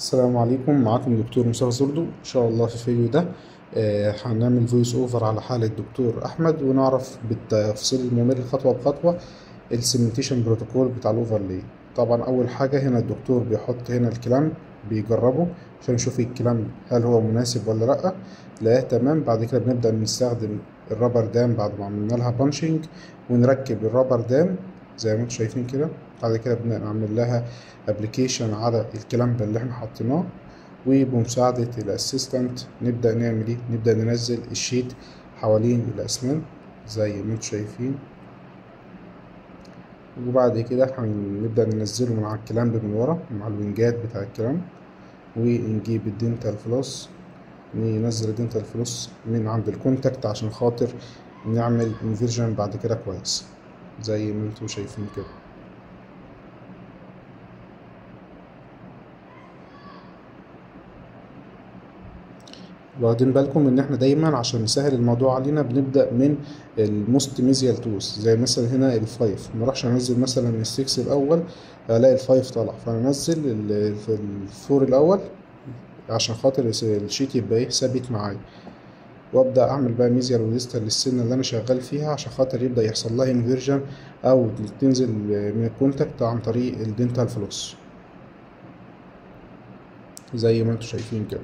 السلام عليكم معاكم دكتور مصطفى زردو ان شاء الله في الفيديو ده آه، هنعمل فويس اوفر على حالة دكتور احمد ونعرف بالتفصيل الممل خطوة بخطوة السيمنتيشن بروتوكول بتاع الاوفرلي طبعا اول حاجة هنا الدكتور بيحط هنا الكلام بيجربه عشان نشوف الكلام هل هو مناسب ولا لأ لا تمام بعد كده بنبدأ نستخدم الرابر دام بعد ما عملنا لها بانشنج ونركب الرابر دام زي ما انتم شايفين كده بعد كده بنعمل لها ابلكيشن على الكلام اللي احنا حطيناه وبمساعدة الاسيستنت نبدأ نعمل ايه نبدأ ننزل الشيت حوالين الاسنان زي ما انتم شايفين وبعد كده هنبدأ ننزله من على الكلامب من ورا مع الوينجات بتاع الكلام ونجيب الدنتال فلوس ننزل الدنتال فلوس من عند الكونتاكت عشان خاطر نعمل انفيرجن بعد كده كويس زي ما انتم شايفين كده واخدين بالكم ان احنا دايما عشان نسهل الموضوع علينا بنبدا من الموست ميزيال توس زي مثلا هنا الفايف ما اروحش انزل مثلا السكس الاول الاقي الفايف طلع فانزل الفور الاول عشان خاطر الشيت يبقى ايه ثابت معايا وابدا اعمل بقى ميزيال وديستال للسنه اللي انا شغال فيها عشان خاطر يبدا يحصل لها انفيرجن او تنزل من الكونتاكت عن طريق الدنتال فلوس زي ما انتم شايفين كده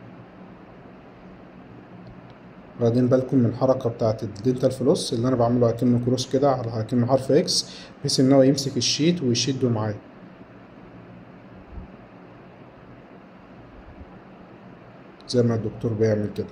واخدين بالكم من الحركة بتاعة الدنتال فلوس اللي أنا بعمله أكنه كروس كده على أكنه حرف إكس بحيث إن هو يمسك الشيت ويشده معايا زي ما الدكتور بيعمل كده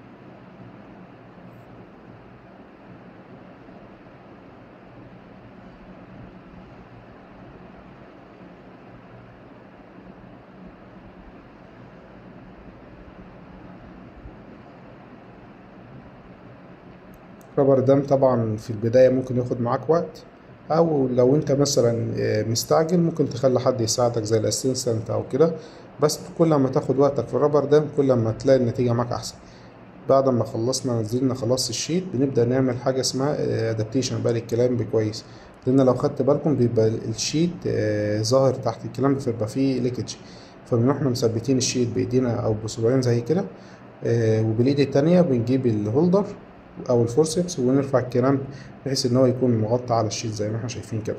رابر دام طبعا في البداية ممكن ياخد معاك وقت أو لو أنت مثلا مستعجل ممكن تخلي حد يساعدك زي الأسيستنت أو كده بس كل ما تاخد وقتك في الرابر دام كل ما تلاقي النتيجة معاك أحسن بعد ما خلصنا نزلنا خلاص الشيت بنبدأ نعمل حاجة اسمها ادابتيشن بقى للكلام كويس لأن لو خدت بالكم بيبقى الشيت ظاهر تحت الكلام بيبقى فيه ليكج فبنروح مثبتين الشيت بإيدينا أو بصباعين زي كده وبالإيد التانية بنجيب الهولدر او الفورسبس ونرفع الكلام بحيث ان هو يكون مغطى على الشيت زي ما احنا شايفين كده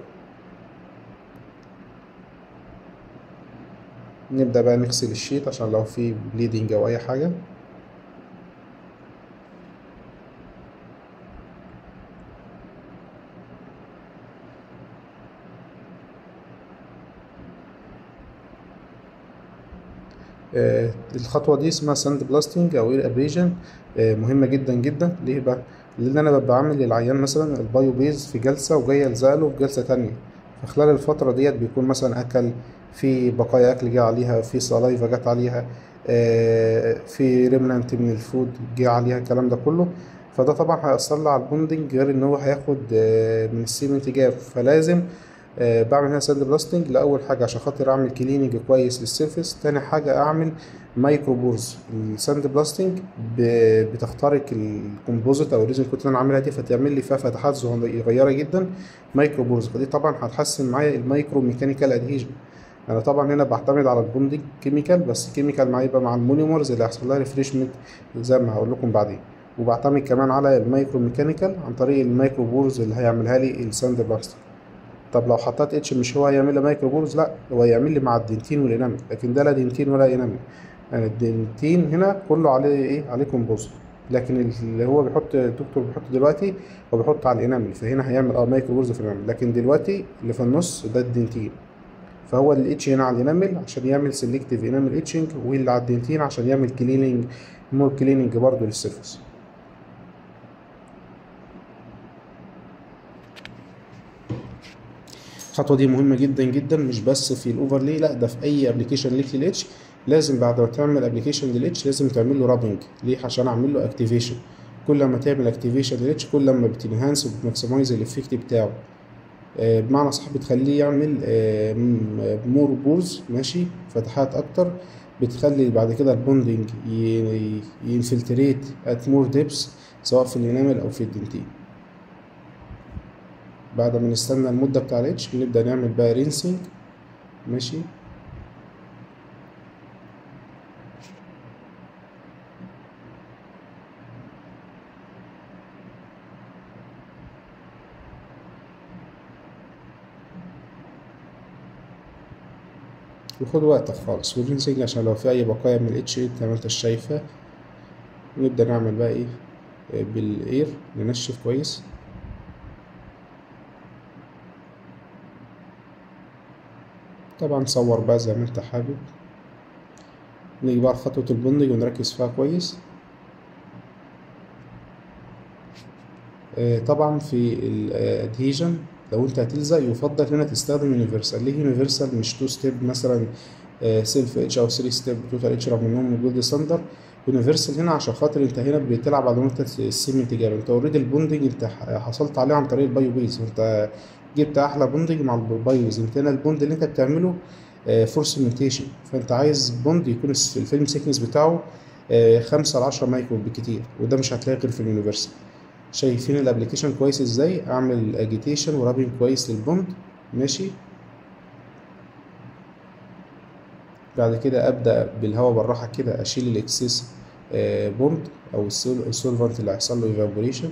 نبدأ بقى نغسل الشيت عشان لو في بليدنج او اي حاجة آه الخطوة دي اسمها ساند بلاستنج أو اير ابريجن آه مهمة جدا جدا ليه بقى؟ لأن أنا ببقى عامل للعيان مثلا البايو بيز في جلسة وجاي ألزقله في جلسة تانية فخلال الفترة ديت بيكون مثلا أكل في بقايا أكل جه عليها في سلايفا جت عليها آه في ريمنانت من الفود جه عليها الكلام ده كله فده طبعا هيأثر لي على البوندنج غير إن هو هياخد من السيمنت جاف فلازم أه بعمل هنا ساند بلاستنج لأول حاجة عشان خاطر أعمل كليننج كويس للسيرفيس تاني حاجة أعمل مايكرو بورز الساند بلاستنج بتخترق الكومبوزيت أو الريزن كنت أنا عاملها دي فتعمل لي فيها فتحات صغيرة جدا مايكرو بورز فدي طبعا هتحسن معايا المايكرو ميكانيكال ادهيجن أنا طبعا هنا بعتمد على البوندنج كيميكال بس كيميكال معايا يبقى مع المونيمرز اللي هيحصل لها ريفريشمنت زي ما هقول لكم بعدين وبعتمد كمان على المايكرو ميكانيكال عن طريق المايكرو بورز اللي هيعملها لي الساند بلاستنج طب لو حطيت اتش مش هو هيعمل لي مايكرو بورز لا هو هيعمل لي مع الدنتين والانامل لكن ده لا دنتين ولا انامل يعني الدنتين هنا كله عليه ايه عليه كومبوزيت لكن اللي هو بيحط الدكتور بيحطه دلوقتي هو بيحط على الانامل فهنا هيعمل اه مايكرو بورز في الانامل لكن دلوقتي اللي في النص ده الدنتين فهو الاتش هنا على الانامل عشان يعمل سيلكتيف انامل اتشنج واللي على الدنتين عشان يعمل كليننج مور كليننج برضه للسيرفس الخطوه دي مهمه جدا جدا مش بس في الاوفرلي لا ده في اي ابلكيشن ليك للاتش لازم بعد ما تعمل ابلكيشن للاتش لازم تعمل له رابنج ليه عشان اعمل له اكتيفيشن كل ما تعمل اكتيفيشن للاتش كل ما بتنهانس وبتماكسمايز الافكت بتاعه آه بمعنى صح بتخليه يعمل آه مور بورز ماشي فتحات اكتر بتخلي بعد كده البوندنج ينفلتريت ات مور ديبس سواء في الانامل او في الدنتين بعد ما نستنى المدة بتاع الاتش بنبدأ نعمل بقى رينسينج ماشي وخد وقتك خالص والرينسنج عشان لو في اي بقايا من الاتش انت ما انتش شايفها نبدأ نعمل بقى ايه آه، بالاير ننشف كويس طبعا صور بقى زي ما انت حابب نيجي بقى لخطوة البندج ونركز فيها كويس آه، طبعا في الادهيجن لو انت هتلزق يفضل هنا تستخدم يونيفرسال ليه يونيفرسال مش تو ستيب مثلا سيلف اتش او 3 ستيب توتال اتش رغم انهم موجود ستاندر يونيفرسال هنا عشان خاطر انت هنا بتلعب على نقطة السيمنت جاب انت اوريدي البوندنج انت ح- حصلت عليه عن طريق البايو بيز انت جبت احلى بوندنج مع البايو بيز انت هنا البوند اللي انت بتعمله فور سيمنتيشن فانت عايز بوند يكون الس- الفيلم سيكنس بتاعه آه، خمسة لعشرة مايكرو بالكتير وده مش هتلاقيه غير في اليونيفرسال شايفين الابلكيشن كويس ازاي اعمل اجيتيشن ورابين كويس للبوند ماشي بعد كده ابدا بالهواء بالراحه كده اشيل الاكسس آه، بوند او السول- السولفانت اللي هيحصل له ايفابوريشن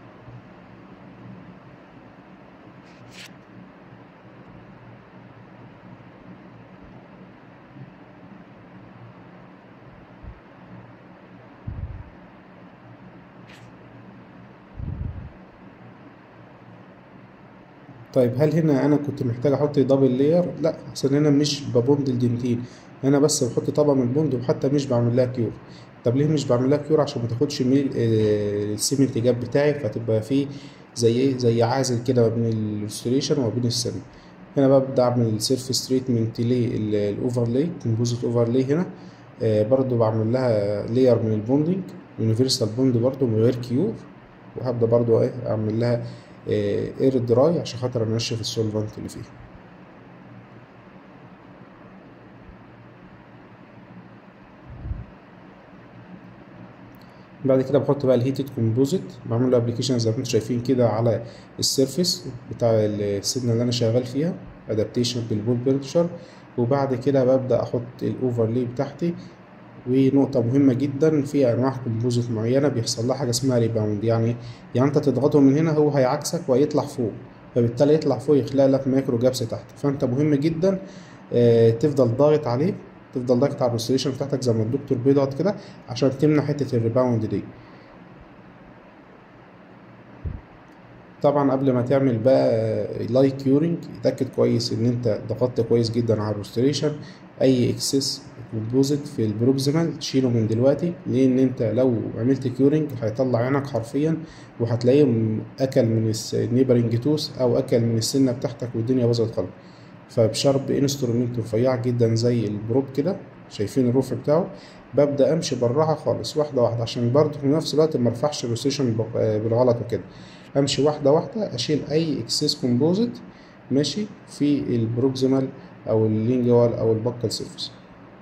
طيب هل هنا انا كنت محتاج احط دبل لاير لا عشان هنا مش ببوند الدنتين انا بس بحط طبقه من البوند وحتى مش بعمل لها كيور طب ليه مش بعمل لها كيور عشان ما تاخدش ميل آه، السيمنت جاب بتاعي فتبقى فيه زي ايه زي عازل كده ما بين الريستوريشن وما بين السن هنا ببدا اعمل سيرفيس تريتمنت للاوفرلاي كومبوزيت اوفرلاي هنا آه، برضو بعمل لها لاير من البوندنج يونيفرسال بوند برضو من غير كيور وهبدا برضو ايه اعمل لها اير دراي عشان خاطر انشف السولفانت اللي فيها بعد كده بحط بقى الهيتد كومبوزيت بعمل له ابلكيشن زي ما انتم شايفين كده على السيرفيس بتاع السيجنال اللي انا شغال فيها ادابتيشن بالبول بيرتشر وبعد كده ببدا احط الاوفرلي بتاعتي ونقطة مهمة جدا في أنواع كومبوزيت معينة بيحصل لها حاجة اسمها ريباوند يعني يعني أنت تضغطه من هنا هو هيعكسك وهيطلع فوق فبالتالي يطلع فوق يخلق لك مايكرو جابس تحت فأنت مهم جدا آه، تفضل ضاغط عليه تفضل ضاغط على الريستوريشن بتاعتك زي ما الدكتور بيضغط كده عشان تمنع حتة الريباوند دي طبعا قبل ما تعمل بقى لايت كيورنج اتاكد كويس ان انت ضغطت كويس جدا على الروستريشن اي اكسس كومبوزيت في البروكسيمال تشيله من دلوقتي لان انت لو عملت كيورنج هيطلع عينك حرفيا وهتلاقيه م- اكل من النيبرنج توس او اكل من السنه بتاعتك والدنيا باظت خالص فبشرب انسترومنت رفيعه جدا زي البروب كده شايفين الرفع بتاعه ببدا امشي بالراحه خالص واحده واحده عشان برضه في نفس الوقت ما ارفعش الروستيشن بالغلط وكده امشي واحده واحده اشيل اي اكسس كومبوزيت ماشي في البروكسيمال او اللينجوال او البكال سيرفيس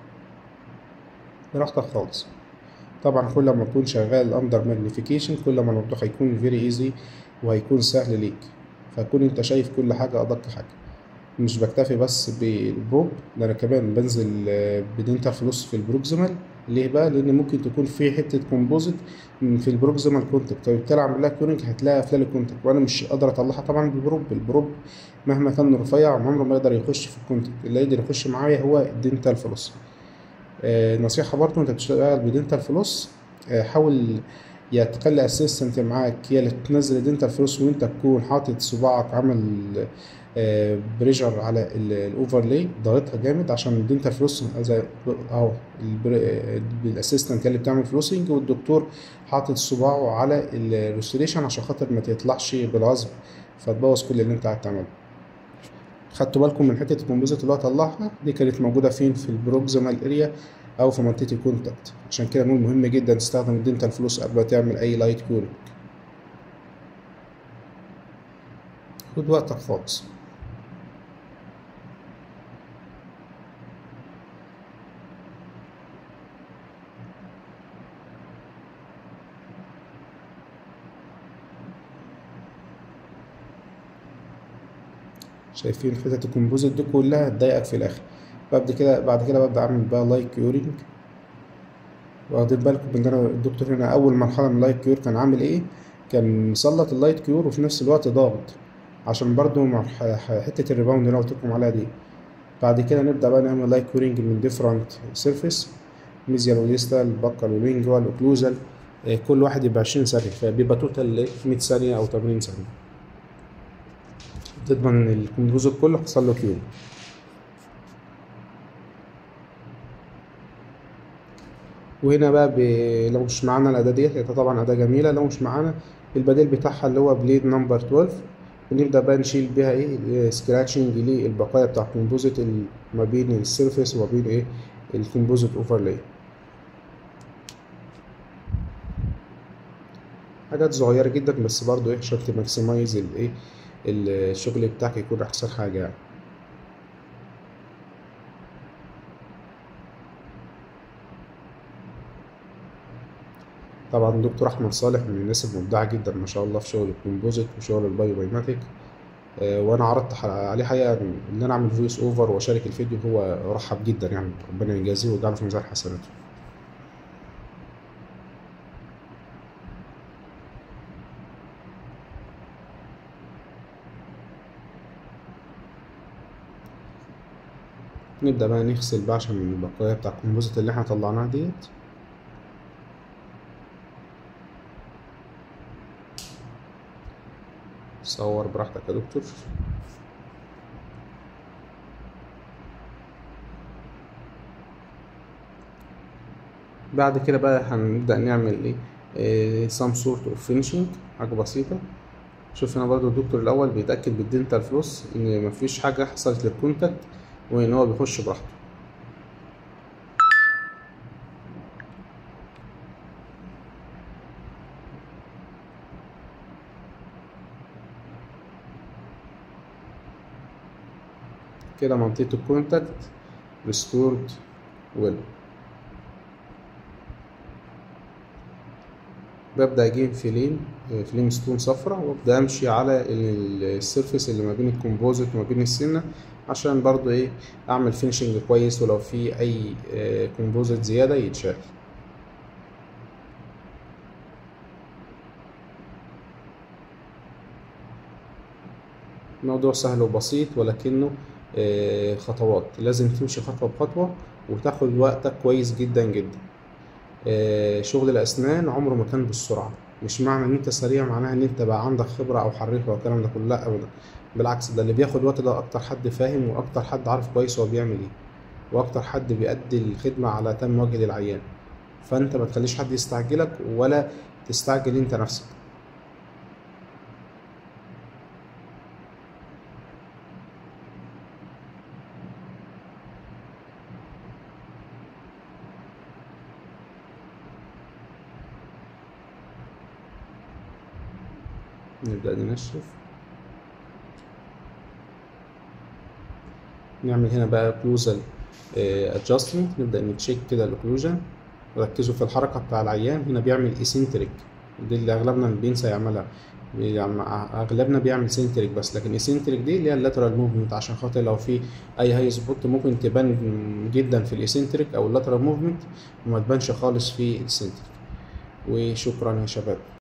براحتك خالص طبعا كل ما تكون شغال اندر ماجنيفيكيشن كل ما الموضوع هيكون فيري ايزي وهيكون سهل ليك فكون انت شايف كل حاجه ادق حاجه مش بكتفي بس بالبروب ده انا كمان بنزل آه، بدينتال فلوس في البروكسيمال ليه بقى لان ممكن تكون في حته كومبوزيت في البروكسيمال كونتاكت فبالتالي اعمل لها كورنج هتلاقي قافله لي الكونتاكت وانا مش قادر اطلعها طبعا بالبروب البروب مهما كان رفيع عمره ما يقدر يخش في الكونتاكت اللي يقدر يخش معايا هو الدينتال فلوس آه، نصيحة برضو انت بتشتغل بدينتال فلوس آه، حاول يا تخلي اسيستنت معاك يا اللي تنزل الدينتال فلوس وانت تكون حاطط صباعك عامل بريشر على الاوفرلاي ضاغطها جامد عشان الدينتال فلوس زي اهو الاسيستنت اللي بتعمل فلوسنج والدكتور حاطط صباعه على الريستوريشن عشان خاطر ما تطلعش بالغصب فتبوظ كل اللي انت قاعد تعمله خدتوا بالكم من حته الكومبوزيت اللي هو طلعها دي كانت موجوده فين في البروكسيمال اريا او في منطقه الكونتاكت عشان كده نقول مهم جدا تستخدم الدنتال فلوس قبل ما تعمل اي لايت كورنج خد وقتك خالص شايفين حتت الكومبوزيت دي كلها هتضايقك في الاخر بعد كده بعد كده ببدا اعمل بقى لايت كيورنج واخدين بالكم ان انا الدكتور هنا اول مرحله من اللايت كيور كان عامل ايه كان مسلط اللايت كيور وفي نفس الوقت ضاغط عشان برضو مرح- حته الريباوند اللي انا قلت لكم عليها دي بعد كده نبدأ بقى نعمل لايك كورينج من ديفرنت سيرفيس ميزيال وديستال بكال ولينجوال اوكلوزال كل واحد يبقى 20 ثانية فبيبقى توتال 100 ثانية أو 80 ثانية تضمن إن الكومبوزيت كله حصل له كيوري وهنا بقى ب... لو مش معانا الأداة ديت هي طبعا أداة جميلة لو مش معانا البديل بتاعها اللي هو بليد نمبر 12 بنبدأ بقى نشيل بيها ايه سكراتشنج للبقايا بتاع الكومبوزيت ما بين السيرفيس وما بين ايه الكومبوزيت اوفرلاي حاجات صغيرة جدا بس برضو ايه عشان تماكسمايز الايه الشغل بتاعك يكون أحسن حاجة يعني طبعا دكتور أحمد صالح من الناس المبدعة جدا ما شاء الله في شغل الكومبوزيت وشغل البايوميماتيك آه وأنا عرضت عليه حقيقة إن أنا أعمل فويس أوفر وأشارك الفيديو هو رحب جدا يعني ربنا يجازيه ويجعله في ميزان حسناته نبدأ بقى نغسل بقى عشان البقايا بتاع الكومبوزيت اللي احنا طلعناها ديت صور براحتك يا دكتور بعد كده بقى هنبدأ نعمل ايه, إيه some sort of finishing حاجة بسيطة شوف هنا برضو الدكتور الأول بيتأكد بالدنتال فلوس إن مفيش حاجة حصلت للكونتاكت وإن هو بيخش براحته كده منطقة الكونتاكت restored well ببدأ أجيب فيلين فيلين ستون صفرا وأبدأ أمشي على السيرفيس اللي ما بين الكومبوزيت وما بين السنة عشان برضو إيه أعمل فينشنج كويس ولو في أي كومبوزيت زيادة يتشال الموضوع سهل وبسيط ولكنه خطوات لازم تمشي خطوة بخطوة وتاخد وقتك كويس جدا جدا شغل الأسنان عمره ما كان بالسرعة مش معنى إن أنت سريع معناها إن أنت بقى عندك خبرة أو حريفة والكلام ده كله لأ أبدا بالعكس ده اللي بياخد وقت ده أكتر حد فاهم وأكتر حد عارف كويس هو بيعمل إيه وأكتر حد بيأدي الخدمة على تم وجه للعيان فأنت ما تخليش حد يستعجلك ولا تستعجل أنت نفسك نبدأ ننشف نعمل هنا بقى اوكلوزال ادجستمنت نبدأ نتشيك كده الاوكلوجن ركزوا في الحركة بتاع العيان هنا بيعمل ايسنتريك دي اللي اغلبنا بينسى يعملها يعني اغلبنا بيعمل سنتريك بس لكن ايسنتريك دي اللي هي اللاترال موفمنت عشان خاطر لو في اي هاي سبوت ممكن تبان جدا في الايسنتريك او اللاترال موفمنت وما تبانش خالص في السنتريك وشكرا يا شباب